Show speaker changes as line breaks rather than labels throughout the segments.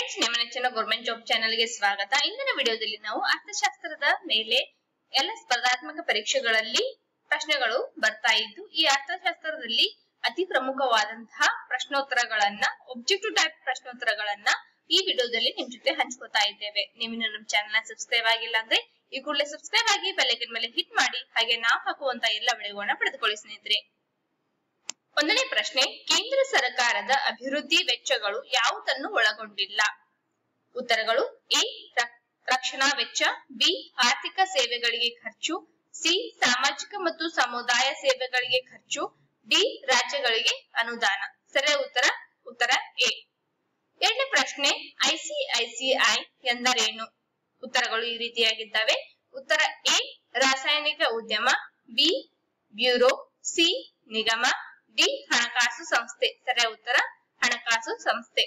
friends ನಿಮ್ಮ ನೆಚ್ಚಿನ government job ಚಾನೆಲ್ಗೆ ಸ್ವಾಗತ ಇಂದಿನ ವಿಡಿಯೋದಲ್ಲಿ ನಾವು ಅರ್ಥಶಾಸ್ತ್ರದ ಮೇಲೆ ಎಲ್ಲ ಸ್ಪರ್ಧಾತ್ಮಕ ಪರೀಕ್ಷೆಗಳಲ್ಲಿ ಪ್ರಶ್ನೆಗಳು ಬರ್ತಾ ಇದ್ದು ಈ ಅರ್ಥಶಾಸ್ತ್ರದಲ್ಲಿ ಅತಿ ಪ್ರಮುಖವಾದಂತಹ ಪ್ರಶ್ನೋತ್ತರಗಳನ್ನ ಒಬ್ಜೆಕ್ಟಿವ್ ಟೈಪ್ ಪ್ರಶ್ನೋತ್ತರಗಳನ್ನ ಈ ವಿಡಿಯೋದಲ್ಲಿ ನಿಮ್ ಜೊತೆ ಹಂಚ್ಕೋತಾ ಇದ್ದೇವೆ ನೀವು ಇನ್ನು ನಮ್ಮ ಚಾನೆಲ್ ಸಬ್ಸ್ಕ್ರೈಬ್ ಆಗಿಲ್ಲ ಅಂದ್ರೆ ಈ ಕೂಡಲೇ ಸಬ್ಸ್ಕ್ರೈಬ್ ಆಗಿ ಬೆಲ್ಲೈಕನ್ ಮೇಲೆ ಹಿಟ್ ಮಾಡಿ ಹಾಗೆ ನಾವು ಹಾಕುವಂತ ಎಲ್ಲ ವಿಡಿಯೋಗಳನ್ನ ಪಡೆದುಕೊಳ್ಳಿ ಸ್ನೇಹಿತರೆ ಒಂದನೇ ಪ್ರಶ್ನೆ ಕೇಂದ್ರ ಸರ್ಕಾರದ ಅಭಿವೃದ್ಧಿ ವೆಚ್ಚಗಳು ಯಾವುದನ್ನು ಒಳಗೊಂಡಿಲ್ಲ ಉತ್ತರಗಳು ಎ ರ- ರಕ್ಷಣಾ ವೆಚ್ಚ ಬಿ ಆರ್ಥಿಕ ಸೇವೆಗಳಿಗೆ ಖರ್ಚು ಸಿ ಸಾಮಾಜಿಕ ಮತ್ತು ಸಮುದಾಯ ಸೇವೆಗಳಿಗೆ ಖರ್ಚು ಡಿ ರಾಜ್ಯಗಳಿಗೆ ಅನುದಾನ ಸರಿಯಾದ ಉತ್ತರ ಉತ್ತರ ಎ ಎರಡನೇ ಪ್ರಶ್ನೆ ಐಸಿಐಸಿಐ ಎಂದರೇನು ಉತ್ತರಗಳು ಈ ರೀತಿಯಾಗಿದ್ದಾವೆ ಉತ್ತರ ಎ ರಾಸಾಯನಿಕ ಉದ್ಯಮ ಬಿ ಬ್ಯೂರೋ ಸಿ ನಿಗಮ ಡಿ ಹಣಕಾಸು ಸಂಸ್ಥೆ ಸರಿಯಾದ ಉತ್ತರ ಹಣಕಾಸು ಸಂಸ್ಥೆ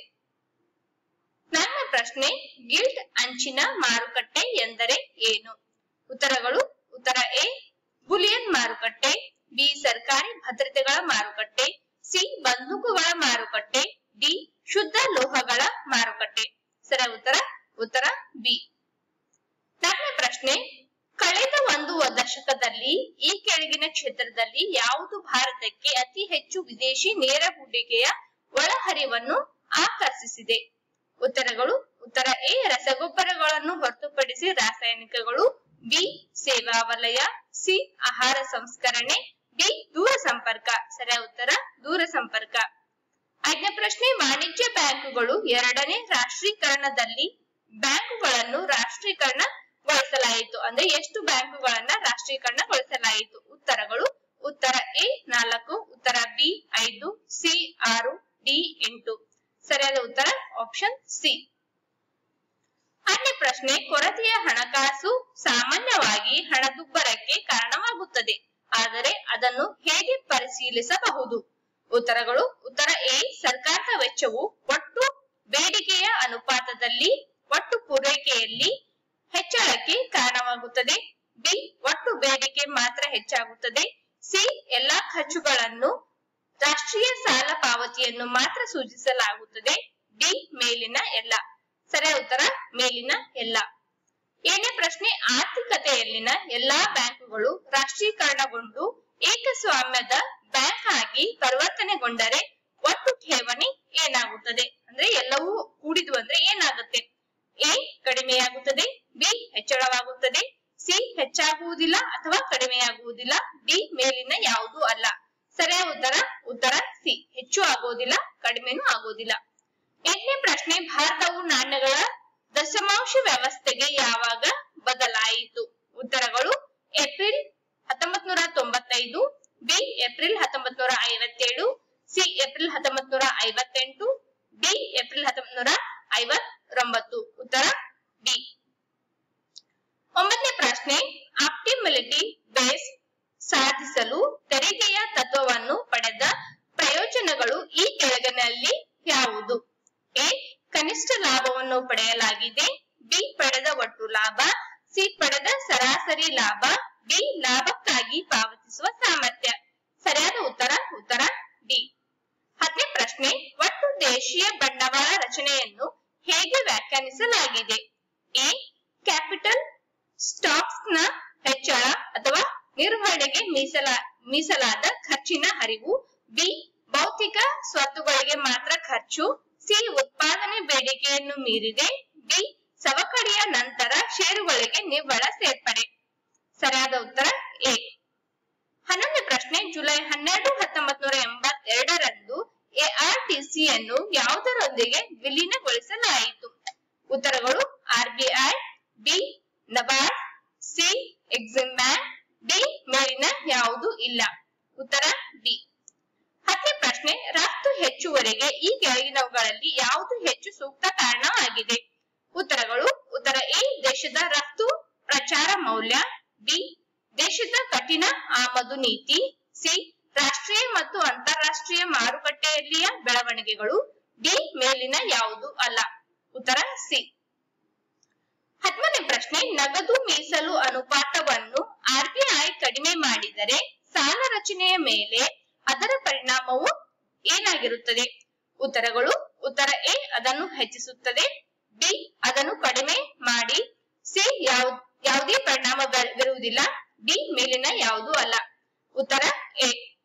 ನಾಲ್ಕನೇ ಪ್ರಶ್ನೆ ಗಿಲ್ಟ್ ಅಂಚಿನ ಮಾರುಕಟ್ಟೆ ಎಂದರೆ ಏನು ಉತ್ತರಗಳು ಉತ್ತರ ಎ ಬುಲಿಯನ್ ಮಾರುಕಟ್ಟೆ ಬಿ ಸರ್ಕಾರಿ ಭದ್ರತೆಗಳ ಮಾರುಕಟ್ಟೆ ಸಿ ಬಂದೂಕುಗಳ ಮಾರುಕಟ್ಟೆ ಡಿ ಶುದ್ಧ ಲೋಹಗಳ ಮಾರುಕಟ್ಟೆ ಸರಿಯಾದ ಉತ್ತರ ಉತ್ತರ ಬಿ ನಾಲ್ಕನೇ ಪ್ರಶ್ನೆ ಕಳೆದ ಒಂದು ದಶಕದಲ್ಲಿ ಈ ಕೆಳಗಿನ ಕ್ಷೇತ್ರದಲ್ಲಿ ಯಾವುದು ಭಾರತಕ್ಕೆ ಅತಿ ಹೆಚ್ಚು ವಿದೇಶಿ ನೇರ ಹೂಡಿಕೆಯ ಒಳಹರಿವನ್ನು ಆಕರ್ಷಿಸಿದೆ ಉತ್ತರಗಳು ಉತ್ತರ ಎ ರಸಗೊಬ್ಬರಗಳನ್ನು ಹೊರತುಪಡಿಸಿ ರಾಸಾಯನಿಕಗಳು ಬಿ ಸೇವಾ ವಲಯ ಸಿ ಆಹಾರ ಸಂಸ್ಕರಣೆ ಡಿ ದೂರ ಸಂಪರ್ಕ ಸರಿಯಾದ ಉತ್ತರ ದೂರ ಸಂಪರ್ಕ ಐದನೇ ಪ್ರಶ್ನೆ ವಾಣಿಜ್ಯ ಬ್ಯಾಂಕುಗಳು ಎರಡನೇ ರಾಷ್ಟ್ರೀಕರಣದಲ್ಲಿ ಬ್ಯಾಂಕುಗಳನ್ನು ರಾಷ್ಟ್ರೀಕರಣಗೊಳಿಸಲಾಯಿತು ಅಂದ್ರೆ ಎಷ್ಟು ಬ್ಯಾಂಕುಗಳನ್ನ ರಾಷ್ಟ್ರೀಕರಣಗೊಳಿಸಲಾಯಿತು ಉತ್ತರಗಳು ಉತ್ತರ ಎ ನಾಲ್ಕು ಉತ್ತರ ಬಿ ಐದು ಸಿ ಆರು ಡಿ ಎಂಟು ಸರಿಯಾದ ಉತ್ತರ ಆಪ್ಷನ್ ಸಿ ಆರನೇ ಪ್ರಶ್ನೆ ಕೊರತೆಯ ಹಣಕಾಸು ಸಾಮಾನ್ಯವಾಗಿ ಹಣದುಬ್ಬರಕ್ಕೆ ಕಾರಣವಾಗುತ್ತದೆ ಆದರೆ ಅದನ್ನು ಹೇಗೆ ಪರಿಶೀಲಿಸಬಹುದು ಉತ್ತರಗಳು ಉತ್ತರ ಎ ಸರ್ಕಾರದ ವೆಚ್ಚವು ಒಟ್ಟು ಬೇಡಿಕೆಯ ಅನುಪಾತದಲ್ಲಿ ಒಟ್ಟು ಪೂರೈಕೆಯಲ್ಲಿ ಹೆಚ್ಚಳಕ್ಕೆ ಕಾರಣವಾಗುತ್ತದೆ ಬಿ ಒಟ್ಟು ಬೇಡಿಕೆ ಮಾತ್ರ ಹೆಚ್ಚಾಗುತ್ತದೆ ಸಿ ಎಲ್ಲಾ ಖರ್ಚುಗಳನ್ನು ರಾಷ್ಟ್ರೀಯ ಸಾಲ ಪಾವತಿಯನ್ನು ಮಾತ್ರ ಸೂಚಿಸಲಾಗುತ್ತದೆ ಡಿ ಮೇಲಿನ ಎಲ್ಲ ಸರಿಯಾದ ಉತ್ತರ ಮೇಲಿನ ಎಲ್ಲ ಏಳನೇ ಪ್ರಶ್ನೆ ಆರ್ಥಿಕತೆಯಲ್ಲಿನ ಎಲ್ಲಾ ಬ್ಯಾಂಕುಗಳು ರಾಷ್ಟ್ರೀಕರಣಗೊಂಡು ಏಕಸ್ವಾಮ್ಯದ ಬ್ಯಾಂಕ್ ಆಗಿ ಪರಿವರ್ತನೆಗೊಂಡರೆ ಒಟ್ಟು ಠೇವಣಿ ಏನಾಗುತ್ತದೆ ಅಂದ್ರೆ ಎಲ್ಲವೂ ಕೂಡಿದ್ವು ಅಂದ್ರೆ ಏನಾಗುತ್ತೆ ಎ ಕಡಿಮೆಯಾಗುತ್ತದೆ ಬಿ ಹೆಚ್ಚಳವಾಗುತ್ತದೆ ಸಿ ಹೆಚ್ಚಾಗುವುದಿಲ್ಲ ಅಥವಾ ಕಡಿಮೆಯಾಗುವುದಿಲ್ಲ ಡಿ ಮೇಲಿನ ಯಾವುದೂ ಅಲ್ಲ ಸರಿಯಾದ ಉತ್ತರ ಉತ್ತರ ಸಿ ಹೆಚ್ಚು ಆಗೋದಿಲ್ಲ ಕಡಿಮೆನೂ ಆಗೋದಿಲ್ಲ ಎಂಟನೇ ಪ್ರಶ್ನೆ ಭಾರತವು ನಾಣ್ಯಗಳ ದಶಮಾಂಶ ವ್ಯವಸ್ಥೆಗೆ ಯಾವಾಗ ಬದಲಾಯಿತು ಉತ್ತರಗಳು ಏಪ್ರಿಲ್ ಹತ್ತೊಂಬತ್ ನೂರ ತೊಂಬತ್ತೈದು ಬಿ ಏಪ್ರಿಲ್ ಹತ್ತೊಂಬತ್ ನೂರ ಐವತ್ತೇಳು ಸಿ ಏಪ್ರಿಲ್ ಹತ್ತೊಂಬತ್ ನೂರ ಐವತ್ತೆಂಟು ಡಿ ಏಪ್ರಿಲ್ ಹತ್ತೊಂಬತ್ ನೂರ ಐವತ್ತೊಂಬತ್ತು ಉತ್ತರ ಡಿ ಒಂಬತ್ತನೇ ಪ್ರಶ್ನೆ ಆಪ್ಟಿಮಿಲಿಟಿ ಬೇಸ್ ಸಾಧಿಸಲು ತೆರಿಗೆಯ ತತ್ವವನ್ನು ಪಡೆದ ಪ್ರಯೋಜನಗಳು ಈ ಕೆಳಗಿನಲ್ಲಿ ಯಾವುದು ಎ ಕನಿಷ್ಠ ಲಾಭವನ್ನು ಪಡೆಯಲಾಗಿದೆ ಬಿ ಪಡೆದ ಒಟ್ಟು ಲಾಭ ಸಿ ಪಡೆದ ಸರಾಸರಿ ಲಾಭ ಡಿ ಲಾಭಕ್ಕಾಗಿ ಪಾವತಿಸುವ ಸಾಮರ್ಥ್ಯ ಸರಿಯಾದ ಉತ್ತರ ಉತ್ತರ ಡಿ ಹತ್ತನೇ ಪ್ರಶ್ನೆ ಒಟ್ಟು ದೇಶೀಯ ಬಂಡವಾಳ ರಚನೆಯನ್ನು ಹೇಗೆ ವ್ಯಾಖ್ಯಾನಿಸಲಾಗಿದೆ ಎ ಕ್ಯಾಪಿಟಲ್ ಸ್ಟಾಕ್ಸ್ ನ ಹೆಚ್ಚಳ ಅಥವಾ ನಿರ್ವಹಣೆಗೆ ಮೀಸಲ ಮೀಸಲಾದ ಖರ್ಚಿನ ಹರಿವು ಬಿ ಭೌತಿಕ ಸ್ವತ್ತುಗಳಿಗೆ ಮಾತ್ರ ಖರ್ಚು ಸಿ ಉತ್ಪಾದನೆ ಬೇಡಿಕೆಯನ್ನು ಮೀರಿದೆ ಡಿ ಸವಕಳಿಯ ನಂತರ ಷೇರುಗಳಿಗೆ ನಿವ್ವಳ ಸೇರ್ಪಡೆ ಸರಿಯಾದ ಉತ್ತರ ಎ ಹನ್ನೊಂದನೇ ಪ್ರಶ್ನೆ ಜುಲೈ ಹನ್ನೆರಡು ಹತ್ತೊಂಬತ್ ನೂರ ಎಂಬತ್ತೆರಡರಂದು ಎಆರ್ಟಿಸಿ ಅನ್ನು ಯಾವುದರೊಂದಿಗೆ ವಿಲೀನಗೊಳಿಸಲಾಯಿತು ಉತ್ತರಗಳು RBI B NABARD C EXIM bank D ಮೇಲಿನ ಯಾವುದು ಇಲ್ಲ ಉತ್ತರ ಡಿ ಹತ್ತನೇ ಪ್ರಶ್ನೆ ರಫ್ತು ಹೆಚ್ಚುವರಿಗೆ ಈ ಕೆಳಗಿನವುಗಳಲ್ಲಿ ಯಾವುದು ಹೆಚ್ಚು ಸೂಕ್ತ ಕಾರಣ ಆಗಿದೆ ಉತ್ತರಗಳು ಉತ್ತರ ಎ ದೇಶದ ರಫ್ತು ಪ್ರಚಾರ ಮೌಲ್ಯ ಬಿ ದೇಶದ ಕಠಿಣ ಆಮದು ನೀತಿ ಸಿ ರಾಷ್ಟ್ರೀಯ ಮತ್ತು ಅಂತಾರಾಷ್ಟ್ರೀಯ ಮಾರುಕಟ್ಟೆಯಲ್ಲಿಯ ಬೆಳವಣಿಗೆಗಳು ಡಿ ಮೇಲಿನ ಯಾವುದು ಅಲ್ಲ ಉತ್ತರ ಸಿ ಹತ್ತನೇ ಪ್ರಶ್ನೆ ನಗದು ಮೀಸಲು ಅನುಪಾತವನ್ನು ಆರ್ಬಿಐ ಕಡಿಮೆ ಮಾಡಿದರೆ ಸಾಲ ರಚನೆಯ ಮೇಲೆ ಅದರ ಪರಿಣಾಮವು ಏನಾಗಿರುತ್ತದೆ ಉತ್ತರಗಳು ಉತ್ತರ ಎ ಅದನ್ನು ಹೆಚ್ಚಿಸುತ್ತದೆ ಡಿ ಅದನ್ನು ಕಡಿಮೆ ಮಾಡಿ ಸಿ ಯಾವ ಯಾವುದೇ ಪರಿಣಾಮ ಬೀ- ಬೀರುವುದಿಲ್ಲ ಡಿ ಮೇಲಿನ ಯಾವುದೂ ಅಲ್ಲ ಉತ್ತರ ಎ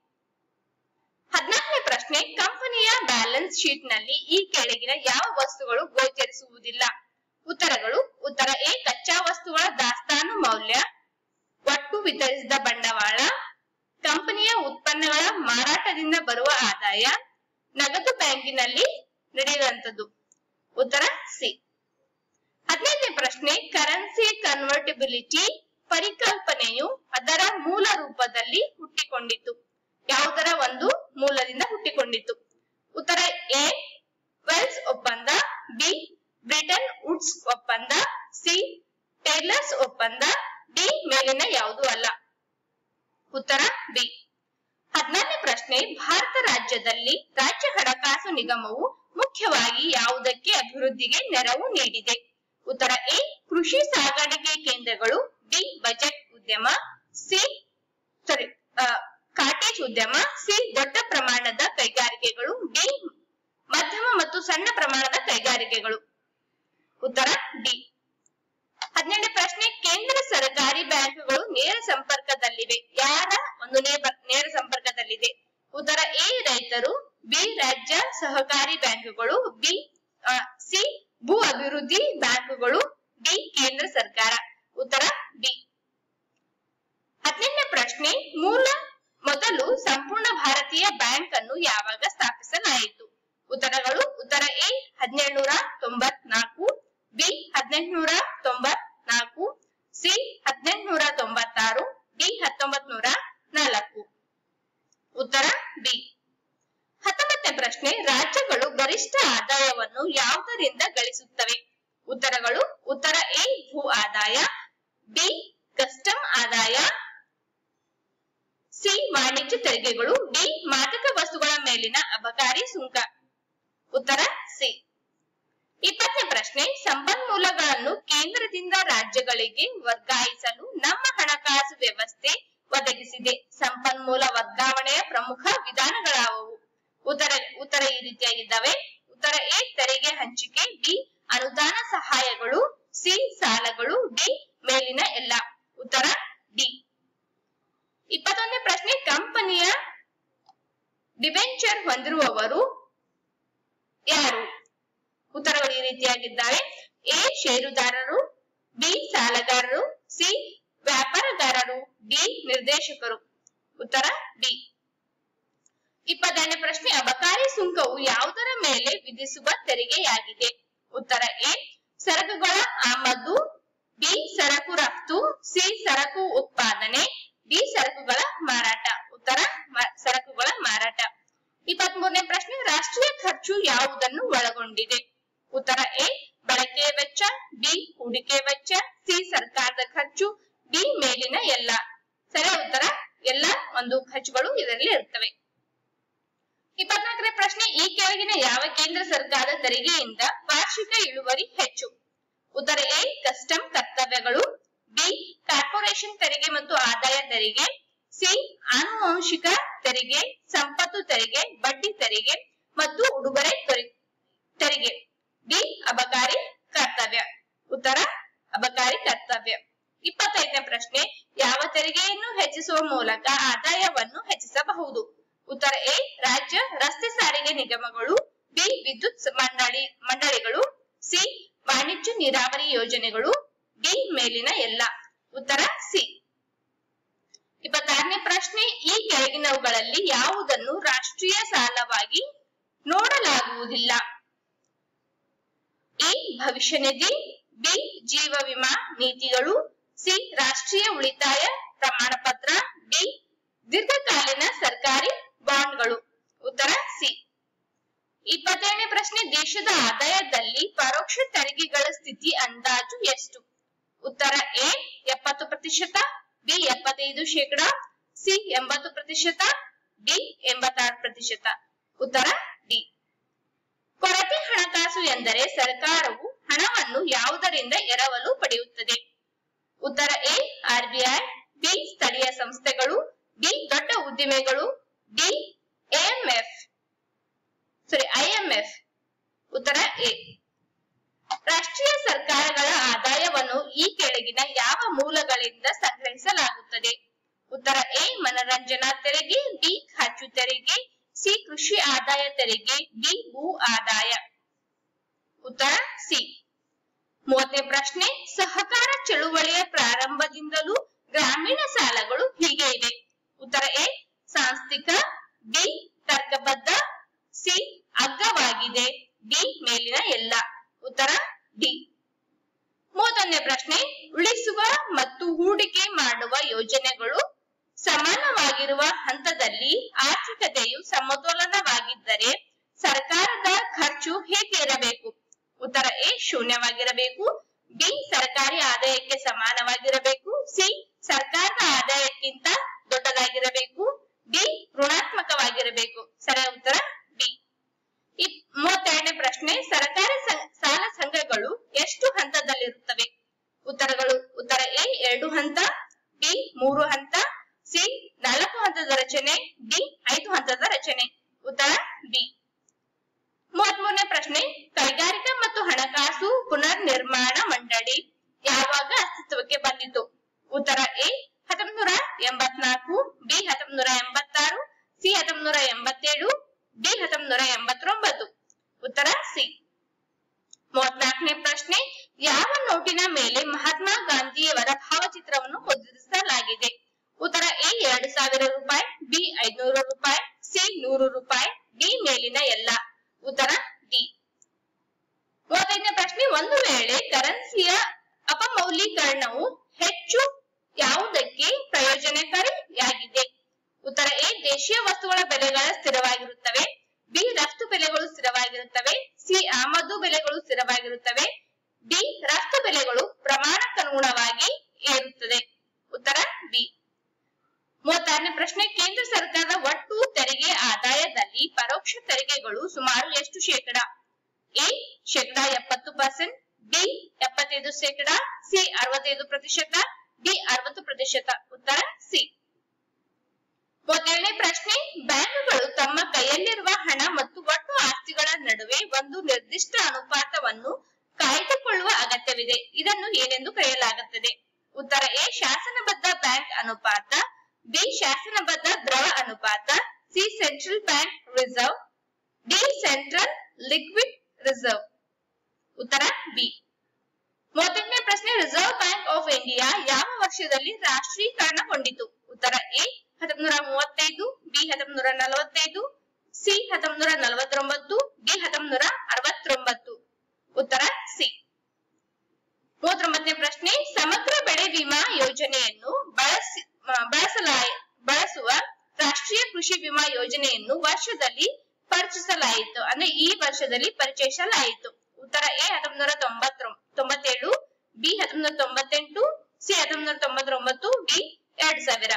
ಹದಿನಾಲ್ಕನೇ ಪ್ರಶ್ನೆ ಕಂಪನಿಯ ಬ್ಯಾಲೆನ್ಸ್ ಶೀಟ್ ನಲ್ಲಿ ಈ ಕೆಳಗಿನ ಯಾವ ವಸ್ತುಗಳು ಗೋಚರಿಸುವುದಿಲ್ಲ ಉತ್ತರಗಳು ಉತ್ತರ ಎ ಕಚ್ಚಾ ವಸ್ತುಗಳ ದಾಸ್ತಾನು ಮೌಲ್ಯ ಒಟ್ಟು ವಿತರಿಸಿದ ಬಂಡವಾಳ ಕಂಪನಿಯ ಉತ್ಪನ್ನಗಳ ಮಾರಾಟದಿಂದ ಬರುವ ಆದಾಯ ನಗದು ಬ್ಯಾಂಕಿನಲ್ಲಿ ನಡೆಯುವಂತದ್ದು ಉತ್ತರ ಸಿ ಹದಿನೈದನೇ ಪ್ರಶ್ನೆ ಕರೆನ್ಸಿ ಕನ್ವರ್ಟಿಬಿಲಿಟಿ ಪರಿಕಲ್ಪನೆಯು ಅದರ ಮೂಲ ರೂಪದಲ್ಲಿ ಹುಟ್ಟಿಕೊಂಡಿತು ಯಾವುದರ ಒಂದು ಮೂಲದಿಂದ ಹುಟ್ಟಿಕೊಂಡಿತು ಉತ್ತರ ಎ ವೆಲ್ಸ್ ಒಪ್ಪಂದ ಬಿ ಬ್ರಿಟನ್ ವುಡ್ಸ್ ಒಪ್ಪಂದ ಸಿ ಟೇಲರ್ಸ್ ಒಪ್ಪಂದ ಡಿ ಮೇಲಿನ ಯಾವುದೂ ಅಲ್ಲ ಉತ್ತರ ಬಿ ಹದಿನಾರನೇ ಪ್ರಶ್ನೆ ಭಾರತ ರಾಜ್ಯದಲ್ಲಿ ರಾಜ್ಯ ಹಣಕಾಸು ನಿಗಮವು ಮುಖ್ಯವಾಗಿ ಯಾವುದಕ್ಕೆ ಅಭಿವೃದ್ಧಿಗೆ ನೆರವು ನೀಡಿದೆ ಉತ್ತರ ಎ ಕೃಷಿ ಸಾಗಾಣಿಕೆ ಕೇಂದ್ರಗಳು ಬಿ ಬಜೆಟ್ ಉದ್ಯಮ ಸಿ ಸಾರಿ ಕಾಟೇಜ್ ಉದ್ಯಮ ಸಿ ದೊಡ್ಡ ಪ್ರಮಾಣದ ಕೈಗಾರಿಕೆಗಳು ಡಿ ಮಧ್ಯಮ ಮತ್ತು ಸಣ್ಣ ಪ್ರಮಾಣದ ಕೈಗಾರಿಕೆಗಳು ಉತ್ತರ ಡಿ ಹದಿನೆಂಟನೇ ಪ್ರಶ್ನೆ ಕೇಂದ್ರ ಸರ್ಕಾರಿ ಬ್ಯಾಂಕುಗಳು ನೇರ ಸಂಪರ್ಕದಲ್ಲಿವೆ ಯಾರ ಒಂದು ನೇರ- ನೇರ ಸಂಪರ್ಕದಲ್ಲಿದೆ ಉತ್ತರ ಎ ರೈತರು ಬಿ ರಾಜ್ಯ ಸಹಕಾರಿ ಬ್ಯಾಂಕುಗಳು ಬಿ ಆ, ಸಿ ಭೂ ಅಭಿವೃದ್ಧಿ ಬ್ಯಾಂಕುಗಳು ಡಿ ಕೇಂದ್ರ ಸರ್ಕಾರ ಉತ್ತರ ಬಿ ಹದಿನೆಂಟನೇ ಪ್ರಶ್ನೆ ಮೂಲ ಮೊದಲು ಸಂಪೂರ್ಣ ಭಾರತೀಯ ಬ್ಯಾಂಕ್ ಅನ್ನು ಯಾವಾಗ ಸ್ಥಾಪಿಸಲಾಯಿತು ಉತ್ತರಗಳು ಉತ್ತರ ಎ ಹದಿನೇಳುನೂರ ತೊಂಬತ್ನಾಲ್ಕು ಬಿ ಹದಿನೆಂಟುನೂರ ತೊಂಬತ್ನಾಲ್ಕು ಸಿ ಹದಿನೆಂಟುನೂರ ತೊಂಬತ್ತಾರು ಡಿ ಹತ್ತೊಂಬತ್ ನೂರ ನಾಲ್ಕು ಉತ್ತರ ಬಿ ಹತ್ತೊಂಬತ್ತನೇ ಪ್ರಶ್ನೆ ರಾಜ್ಯಗಳು ಗರಿಷ್ಠ ಆದಾಯವನ್ನು ಯಾವುದರಿಂದ ಗಳಿಸುತ್ತವೆ ಉತ್ತರಗಳು ಉತ್ತರ ಎ ಭೂ ಆದಾಯ ಬಿ ಕಸ್ಟಮ್ ಆದಾಯ ಸಿ ವಾಣಿಜ್ಯ ತೆರಿಗೆಗಳು ಡಿ ಮಾದಕ ವಸ್ತುಗಳ ಮೇಲಿನ ಅಬಕಾರಿ ಸುಂಕ ಉತ್ತರ ಸಿ ಇಪ್ಪತ್ತನೇ ಪ್ರಶ್ನೆ ಸಂಪನ್ಮೂಲಗಳನ್ನು ಕೇಂದ್ರದಿಂದ ರಾಜ್ಯಗಳಿಗೆ ವರ್ಗಾಯಿಸಲು ನಮ್ಮ ಹಣಕಾಸು ವ್ಯವಸ್ಥೆ ಒದಗಿಸಿದೆ ಸಂಪನ್ಮೂಲ ವರ್ಗಾವಣೆಯ ಪ್ರಮುಖ ವಿಧಾನಗಳಾವುವು ಉತ್ತರ ಉತ್ತರ ಈ ರೀತಿಯಾಗಿದ್ದಾವೆ ಉತ್ತರ ಎ ತೆರಿಗೆ ಹಂಚಿಕೆ ಬಿ ಅನುದಾನ ಸಹಾಯಗಳು ಸಿ ಸಾಲಗಳು ಡಿ ಮೇಲಿನ ಎಲ್ಲ ಉತ್ತರ ಡಿ ಇಪ್ಪತ್ತೊಂದನೇ ಪ್ರಶ್ನೆ ಕಂಪನಿಯ ಡಿಬೆಂಚರ್ ಹೊಂದಿರುವವರು ಯಾರು ಉತ್ತರಗಳು ಈ ರೀತಿಯಾಗಿದ್ದಾವೆ ಎ ಷೇರುದಾರರು ಬಿ ಸಾಲಗಾರರು ಸಿ ವ್ಯಾಪಾರಗಾರರು ಡಿ ನಿರ್ದೇಶಕರು ಉತ್ತರ ಡಿ ಇಪ್ಪತ್ತೆರಡನೇ ಪ್ರಶ್ನೆ ಅಬಕಾರಿ ಸುಂಕವು ಯಾವುದರ ಮೇಲೆ ವಿಧಿಸುವ ತೆರಿಗೆಯಾಗಿದೆ ಉತ್ತರ ಎ ಸರಕುಗಳ ಆಮದು ಬಿ ಸರಕು ರಫ್ತು ಸಿ ಸರಕು ಉತ್ಪಾದನೆ ಡಿ ಸರಕುಗಳ ಮಾರಾಟ ಉತ್ತರ ಮ- ಸರಕುಗಳ ಮಾರಾಟ ಇಪ್ಪತ್ತ್ ಮೂರನೇ ಪ್ರಶ್ನೆ ರಾಷ್ಟ್ರೀಯ ಖರ್ಚು ಯಾವುದನ್ನು ಒಳಗೊಂಡಿದೆ ಉತ್ತರ ಎ ಬಳಕೆಯ ವೆಚ್ಚ ಬಿ ಹೂಡಿಕೆ ವೆಚ್ಚ ಸಿ ಸರ್ಕಾರದ ಖರ್ಚು ಡಿ ಮೇಲಿನ ಎಲ್ಲ ಸರಿ ಉತ್ತರ ಎಲ್ಲ ಒಂದು ಖರ್ಚುಗಳು ಇದರಲ್ಲಿ ಇರ್ತವೆ ಇಪ್ಪತ್ನಾಲ್ಕನೇ ಪ್ರಶ್ನೆ ಈ ಕೆಳಗಿನ ಯಾವ ಕೇಂದ್ರ ಸರ್ಕಾರದ ತೆರಿಗೆಯಿಂದ ವಾರ್ಷಿಕ ಇಳುವರಿ ಹೆಚ್ಚು ಉತ್ತರ ಎ ಕಸ್ಟಮ್ ಕರ್ತವ್ಯಗಳು ಬಿ ಕಾರ್ಪೊರೇಷನ್ ತೆರಿಗೆ ಮತ್ತು ಆದಾಯ ತೆರಿಗೆ ಸಿ ಆನುವಂಶಿಕ ತೆರಿಗೆ ಸಂಪತ್ತು ತೆರಿಗೆ ಬಡ್ಡಿ ತೆರಿಗೆ ಮತ್ತು ಉಡುಗೊರೆ ತೆರಿ- ತೆರಿಗೆ ಡಿ ಅಬಕಾರಿ ಕರ್ತವ್ಯ ಉತ್ತರ ಅಬಕಾರಿ ಕರ್ತವ್ಯ ಇಪ್ಪತ್ತೈದನೇ ಪ್ರಶ್ನೆ ಯಾವ ತೆರಿಗೆಯನ್ನು ಹೆಚ್ಚಿಸುವ ಮೂಲಕ ಆದಾಯವನ್ನು ಹೆಚ್ಚಿಸಬಹುದು ಉತ್ತರ ಎ ರಾಜ್ಯ ರಸ್ತೆ ಸಾರಿಗೆ ನಿಗಮಗಳು ಬಿ ವಿದ್ಯುತ್ ಸ- ಮಂಡಳಿ ಮಂಡಳಿಗಳು ಸಿ ವಾಣಿಜ್ಯ ನೀರಾವರಿ ಯೋಜನೆಗಳು ಡಿ ಮೇಲಿನ ಎಲ್ಲ ಉತ್ತರ ಸಿ ಇಪ್ಪತ್ತಾರನೇ ಪ್ರಶ್ನೆ ಈ ಕೆಳಗಿನವುಗಳಲ್ಲಿ ಯಾವುದನ್ನು ರಾಷ್ಟ್ರೀಯ ಸಾಲವಾಗಿ ನೋಡಲಾಗುವುದಿಲ್ಲ ಎ ಭವಿಷ್ಯ ನಿಧಿ ಬಿ ಜೀವ ವಿಮಾ ನೀತಿಗಳು ಸಿ ರಾಷ್ಟ್ರೀಯ ಉಳಿತಾಯ ಪ್ರಮಾಣ ಪತ್ರ ಡಿ ದೀರ್ಘಕಾಲೀನ ಸರ್ಕಾರಿ ಬಾಂಡ್ಗಳು ಉತ್ತರ ಸಿ ಇಪ್ಪತ್ತೇಳನೇ ಪ್ರಶ್ನೆ ದೇಶದ ಆದಾಯದಲ್ಲಿ ಪರೋಕ್ಷ ತೆರಿಗೆಗಳ ಸ್ಥಿತಿ ಅಂದಾಜು ಎಷ್ಟು ಉತ್ತರ ಎ ಎಪ್ಪತ್ತು ಪ್ರತಿಶತ ಬಿ ಎಪ್ಪತ್ತೈದು ಶೇಕಡ ಸಿ ಎಂಬತ್ತು ಪ್ರತಿಶತ ಡಿ ಎಂಬತ್ತಾರು ಪ್ರತಿಶತ ಉತ್ತರ ಡಿ ಕೊರತೆ ಹಣಕಾಸು ಎಂದರೆ ಸರ್ಕಾರವು ಹಣವನ್ನು ಯಾವುದರಿಂದ ಎರವಲು ಪಡೆಯುತ್ತದೆ ಉತ್ತರ ಎ ಆರ್ಬಿಐ ಬಿ ಸ್ಥಳೀಯ ಸಂಸ್ಥೆಗಳು ಡಿ ದೊಡ್ಡ ಉದ್ದಿಮೆಗಳು ಡಿ ಎಎಂಎಫ್ ಸಾರಿ ಐಎಂಎಫ್ ಉತ್ತರ ಎ ರಾಷ್ಟ್ರೀಯ ಯೋಜನಾ ತೆರಿಗೆ ಬಿ ಖರ್ಚು ತೆರಿಗೆ ಸಿ ಕೃಷಿ ಆದಾಯ ತೆರಿಗೆ ಡಿ ಭೂ ಆದಾಯ ಉತ್ತರ ಸಿ ಮೂವತ್ತನೇ ಪ್ರಶ್ನೆ ಸಹಕಾರ ಚಳುವಳಿಯ ಪ್ರಾರಂಭದಿಂದಲೂ ಗ್ರಾಮೀಣ ಸಾಲಗಳು ಹೀಗೆ ಇವೆ ಉತ್ತರ ಎ ಸಾಂಸ್ಥಿಕ ಬಿ ತರ್ಕಬದ್ಧ ಸಿ ಅಗ್ಗವಾಗಿದೆ ಡಿ ಮೇಲಿನ ಎಲ್ಲ ಉತ್ತರ ಡಿ ಮೂವತ್ತೊಂದನೇ ಪ್ರಶ್ನೆ ಉಳಿಸುವ ಮತ್ತು ಹೂಡಿಕೆ ಮಾಡುವ ಯೋಜನೆಗಳು ಸಮಾನವಾಗಿರುವ ಹಂತದಲ್ಲಿ ಆರ್ಥಿಕತೆಯು ಸಮತೋಲನವಾಗಿದ್ದರೆ ಸರ್ಕಾರದ ಖರ್ಚು ಹೇಗೆ ಇರಬೇಕು ಉತ್ತರ ಎ ಶೂನ್ಯವಾಗಿರಬೇಕು ಬಿ ಸರ್ಕಾರಿ ಆದಾಯಕ್ಕೆ ಸಮಾನವಾಗಿರಬೇಕು ಸಿ ಸರ್ಕಾರದ ಆದಾಯಕ್ಕಿಂತ ದೊಡ್ಡದಾಗಿರಬೇಕು ಡಿ ಋಣಾತ್ಮಕವಾಗಿರಬೇಕು ಸರಿಯಾದ ಉತ್ತರ ಡಿ ಈ ಮೂವತ್ತೆರಡನೇ ಪ್ರಶ್ನೆ ಸರ್ಕಾರಿ ಸ- ಸಾಲ ಸಂಘಗಳು ಎಷ್ಟು ಹಂತದಲ್ಲಿರುತ್ತವೆ ಉತ್ತರಗಳು ಉತ್ತರ ಎ ಎರಡು ಹಂತ ಬಿ ಮೂರು ಹಂತ ಸಿ ನಾಲ್ಕು ಹಂತದ ರಚನೆ ಡಿ ಐದು ಹಂತದ ರಚನೆ ಉತ್ತರ ಬಿ ಮೂವತ್ಮೂರನೇ ಪ್ರಶ್ನೆ ಕೈಗಾರಿಕಾ ಮತ್ತು ಹಣಕಾಸು ಪುನರ್ ನಿರ್ಮಾಣ ಮಂಡಳಿ ಯಾವಾಗ ಅಸ್ತಿತ್ವಕ್ಕೆ ಬಂದಿತು ಉತ್ತರ ಎ ಹತ್ತೊಂಬತ್ ನೂರ ಎಂಬತ್ನಾಲ್ಕು ಬಿ ಹತ್ತೊಂಬತ್ ನೂರ ಎಂಬತ್ತಾರು ಸಿ ಹತ್ತೊಂಬತ್ ನೂರ ಎಂಬತ್ತೇಳು ಡಿ ಹತ್ತೊಂಬತ್ ನೂರ ಎಂಬತ್ತೊಂಬತ್ತು ಉತ್ತರ ಸಿ ಮೂವತ್ನಾಲ್ಕನೇ ಪ್ರಶ್ನೆ ಯಾವ ನೋಟಿನ ಮೇಲೆ ಮಹಾತ್ಮ ಗಾಂಧಿಯವರ ಭಾವಚಿತ್ರವನ್ನು ಮುದ್ರಿಸಲಾಗಿದೆ ಉತ್ತರ ಎ ಎರಡು ಸಾವಿರ ರೂಪಾಯಿ ಬಿ ಐದ್ನೂರು ರೂಪಾಯಿ ಸಿ ನೂರು ರೂಪಾಯಿ ಡಿ ಮೇಲಿನ ಎಲ್ಲ ಉತ್ತರ ಡಿ ಮೂವತ್ತೈದನೇ ಪ್ರಶ್ನೆ ಒಂದು ವೇಳೆ ಕರೆನ್ಸಿಯ ಅಪಮೌಲ್ಯೀಕರಣವು ಹೆಚ್ಚು ಯಾವುದಕ್ಕೆ ಪ್ರಯೋಜನಕಾರಿಯಾಗಿದೆ ಉತ್ತರ ಎ ದೇಶೀಯ ವಸ್ತುಗಳ ಬೆಲೆಗಳು ಸ್ಥಿರವಾಗಿರುತ್ತವೆ ಬಿ ರಫ್ತು ಬೆಲೆಗಳು ಸ್ಥಿರವಾಗಿರುತ್ತವೆ ಸಿ ಆಮದು ಬೆಲೆಗಳು ಸ್ಥಿರವಾಗಿರುತ್ತವೆ ಡಿ ರಫ್ತು ಬೆಲೆಗಳು ಪ್ರಮಾಣಕ್ಕನುಗುಣವಾಗಿ ಏರುತ್ತದೆ ಉತ್ತರ ಬಿ ಮೂವತ್ತಾರನೇ ಪ್ರಶ್ನೆ ಕೇಂದ್ರ ಸರ್ಕಾರದ ಒಟ್ಟು ತೆರಿಗೆ ಆದಾಯದಲ್ಲಿ ಪರೋಕ್ಷ ತೆರಿಗೆಗಳು ಸುಮಾರು ಎಷ್ಟು ಶೇಕಡ ಎ ಶೇಕಡ ಎಪ್ಪತ್ತು ಪರ್ಸೆಂಟ್ ಬಿ ಎಪ್ಪತ್ತೈದು ಶೇಕಡ ಸಿ ಅರವತ್ತೈದು ಪ್ರತಿಶತ ಡಿ ಅರವತ್ತು ಪ್ರತಿಶತ ಉತ್ತರ ಸಿ ಮೊದಲನೇ ಪ್ರಶ್ನೆ ಬ್ಯಾಂಕುಗಳು ತಮ್ಮ ಕೈಯಲ್ಲಿರುವ ಹಣ ಮತ್ತು ಒಟ್ಟು ಆಸ್ತಿಗಳ ನಡುವೆ ಒಂದು ನಿರ್ದಿಷ್ಟ ಅನುಪಾತವನ್ನು ಕಾಯ್ದುಕೊಳ್ಳುವ ಅಗತ್ಯವಿದೆ ಇದನ್ನು ಏನೆಂದು ಕರೆಯಲಾಗುತ್ತದೆ ಉತ್ತರ ಎ ಶಾಸನಬದ್ಧ ಬ್ಯಾಂಕ್ ಅನುಪಾತ ಬಿ ಶಾಸನಬದ್ಧ ದ್ರವ ಅನುಪಾತ C central bank reserve D central liquid reserve ಉತ್ತರ ಬಿ ಮೂವತ್ತೆಂಟನೇ ಪ್ರಶ್ನೆ ರಿಸರ್ವ್ ಬ್ಯಾಂಕ್ ಆಫ್ ಇಂಡಿಯಾ ಯಾವ ವರ್ಷದಲ್ಲಿ ರಾಷ್ಟ್ರೀಕರಣಗೊಂಡಿತು ಉತ್ತರ ಎ ಹತ್ತೊಂಬತ್ ನೂರ ಮೂವತ್ತೈದು ಬಿ ಹತ್ತೊಂಬತ್ ನೂರ ನಲವತ್ತೈದು ಸಿ ಹತ್ತೊಂಬತ್ ನೂರ ನಲವತ್ತೊಂಬತ್ತು ಡಿ ಹತ್ತೊಂಬತ್ ನೂರ ಅರವತ್ತೊಂಬತ್ತು ಉತ್ತರ ಸಿ ಮೂವತ್ತೊಂಬತ್ತನೇ ಪ್ರಶ್ನೆ ಸಮಗ್ರ ಬೆಳೆ ವಿಮಾ ಯೋಜನೆಯನ್ನು ಬಳಸಿ ಆ, ಬಳಸಲಾಯ ಬಳಸುವ ರಾಷ್ಟ್ರೀಯ ಕೃಷಿ ವಿಮಾ ಯೋಜನೆಯನ್ನು ವರ್ಷದಲ್ಲಿ ಪರಿಚಯಿಸಲಾಯಿತು ಅಂದ್ರೆ ಈ ವರ್ಷದಲ್ಲಿ ಪರಿಚಯಿಸಲಾಯಿತು ಉತ್ತರ ಎ ಹತ್ತೊಂಬತ್ ನೂರ ತೊಂಬತ್ತೊಂ ತೊಂಬತ್ತೇಳು ಬಿ ಹತ್ತೊಂಬತ್ ನೂರ ತೊಂಬತ್ತೆಂಟು ಸಿ ಹತ್ತೊಂಬತ್ ನೂರ ತೊಂಬತ್ತೊಂಬತ್ತು ಡಿ ಎರಡ್ ಸಾವಿರ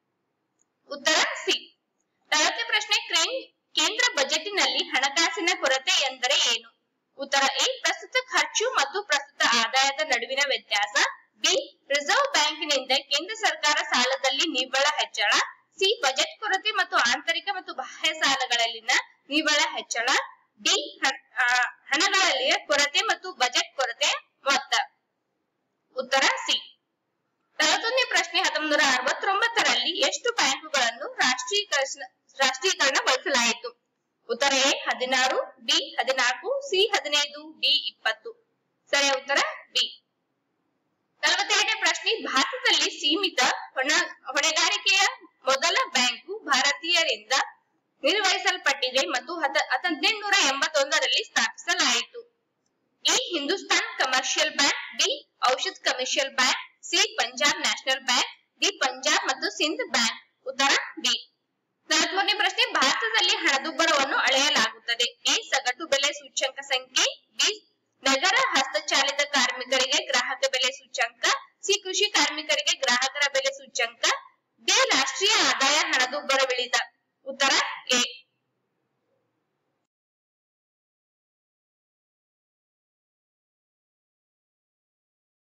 ಉತ್ತರ ಸಿ ನಲವತ್ತನೇ ಪ್ರಶ್ನೆ ಕ್ರೇನ್ ಕೇಂದ್ರ ಬಜೆಟಿನಲ್ಲಿ ಹಣಕಾಸಿನ ಕೊರತೆ ಎಂದರೆ ಏನು ಉತ್ತರ ಎ ಪ್ರಸ್ತುತ ಖರ್ಚು ಮತ್ತು ಪ್ರಸ್ತುತ ಆದಾಯದ ನಡುವಿನ ವ್ಯತ್ಯಾಸ ಬಿ ರಿಸರ್ವ್ ಬ್ಯಾಂಕಿನಿಂದ ಕೇಂದ್ರ ಸರ್ಕಾರ ಸಾಲದಲ್ಲಿ ನಿವ್ವಳ ಹೆಚ್ಚಳ ಸಿ ಬಜೆಟ್ ಕೊರತೆ ಮತ್ತು ಆಂತರಿಕ ಮತ್ತು ಬಾಹ್ಯ ಸಾಲಗಳಲ್ಲಿನ ನಿವ್ವಳ ಹೆಚ್ಚಳ ಡಿ ಹ- ಆ, ಹಣಗಳಲ್ಲಿನ ಕೊರತೆ ಮತ್ತು ಬಜೆಟ್ ಕೊರತೆ ಮೊತ್ತ ಉತ್ತರ ಸಿ ನಲವತ್ತೊಂದನೇ ಪ್ರಶ್ನೆ ಹತ್ತೊಂಬತ್ ನೂರ ಅರವತ್ತೊಂಬತ್ತರಲ್ಲಿ ಎಷ್ಟು ಬ್ಯಾಂಕುಗಳನ್ನು ರಾಷ್ಟ್ರೀಕರಣ ರಾಷ್ಟ್ರೀಕರಣಗೊಳಿಸಲಾಯಿತು ಉತ್ತರ ಎ ಹದಿನಾರು ಬಿ ಹದಿನಾಲ್ಕು ಸಿ ಹದಿನೈದು ಡಿ ಇಪ್ಪತ್ತು ಸರಿಯಾದ ಉತ್ತರ ಬಿ ನಲವತ್ತೆರಡನೇ ಪ್ರಶ್ನೆ ಭಾರತದಲ್ಲಿ ಸೀಮಿತ ಹೊಣ ಹೊಣೆಗಾರಿಕೆಯ ಮೊದಲ ಬ್ಯಾಂಕು ಭಾರತೀಯರಿಂದ ನಿರ್ವಹಿಸಲ್ಪಟ್ಟಿದೆ ಮತ್ತು ಹತ- ಹದಿನೆಂಟುನೂರ ಎಂಬತ್ತೊಂದರಲ್ಲಿ ಸ್ಥಾಪಿಸಲಾಯಿತು A Hindustan commercial bank B Oudh commercial bank C Punjab national bank D Punjab ಮತ್ತು ಸಿಂಧ್ ಬ್ಯಾಂಕ್ ಉತ್ತರ ಬಿ ನಲವತ್ಮೂರನೇ ಪ್ರಶ್ನೆ ಭಾರತದಲ್ಲಿ ಹಣದುಬ್ಬರವನ್ನು ಅಳೆಯಲಾಗುತ್ತದೆ ಎ ಸಗಟು ಬೆಲೆ ಸೂಚ್ಯಂಕ ಸಂಖ್ಯೆ ಬಿ ನಗರ ಹಸ್ತಚಾಲಿತ ಕಾರ್ಮಿಕರಿಗೆ ಗ್ರಾಹಕ ಬೆಲೆ ಸೂಚ್ಯಂಕ ಸಿ ಕೃಷಿ ಕಾರ್ಮಿಕರಿಗೆ ಗ್ರಾಹಕರ ಬೆಲೆ ಸೂಚ್ಯಂಕ ಡಿ ರಾಷ್ಟ್ರೀಯ ಆದಾಯ ಹಣದುಬ್ಬರ ಇಳಿತ ಉತ್ತರ ಎ